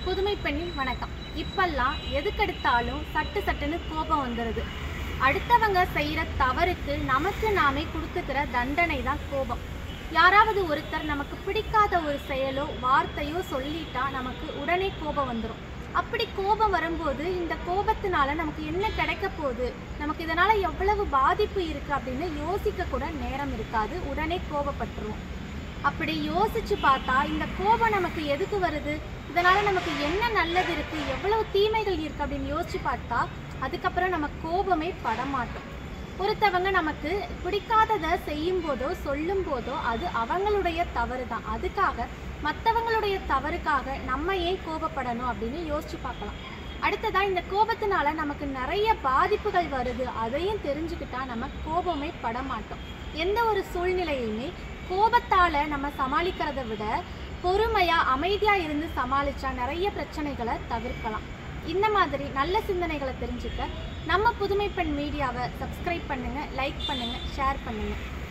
புதுமை பெண்ணின் வணக்கம் இப்பெல்லாம் எதுக்கெடுத்தாலும் சட்டு சட்டுன்னு கோபம் வந்துடுது அடுத்தவங்க செய்யற தவறுக்கு நமக்கு நாமே கொடுத்துக்கிற தண்டனை தான் கோபம் யாராவது ஒருத்தர் நமக்கு பிடிக்காத ஒரு செயலோ வார்த்தையோ சொல்லிட்டா நமக்கு உடனே கோபம் வந்துடும் அப்படி கோபம் வரும்போது இந்த கோபத்தினால நமக்கு என்ன கிடைக்க போகுது நமக்கு இதனால எவ்வளவு பாதிப்பு இருக்கு அப்படின்னு யோசிக்க கூட நேரம் இருக்காது உடனே கோபப்பட்டுருவோம் அப்படி யோசிச்சு பார்த்தா இந்த கோபம் நமக்கு எதுக்கு வருது இதனால நமக்கு என்ன நல்லது இருக்கு எவ்வளவு தீமைகள் இருக்கு அப்படின்னு யோசிச்சு பார்த்தா அதுக்கப்புறம் நம்ம கோபமே படமாட்டோம் ஒருத்தவங்க நமக்கு பிடிக்காததை செய்யும் போதோ சொல்லும் போதோ அது அவங்களுடைய தவறு தான் அதுக்காக மற்றவங்களுடைய தவறுக்காக நம்ம ஏன் கோபப்படணும் அப்படின்னு யோசிச்சு பார்க்கலாம் அடுத்ததா இந்த கோபத்தினால நமக்கு நிறைய பாதிப்புகள் வருது அதையும் தெரிஞ்சுக்கிட்டா நம்ம கோபமே படமாட்டோம் எந்த ஒரு சூழ்நிலையுமே கோபத்தால நம்ம சமாளிக்கிறத விட பொறுமையா அமைதியா இருந்து சமாளிச்சா நிறைய பிரச்சனைகளை தவிர்க்கலாம் இந்த மாதிரி நல்ல சிந்தனைகளை தெரிஞ்சுக்க நம்ம புதுமை பெண் மீடியாவை சப்ஸ்கிரைப் பண்ணுங்க லைக் பண்ணுங்க ஷேர் பண்ணுங்க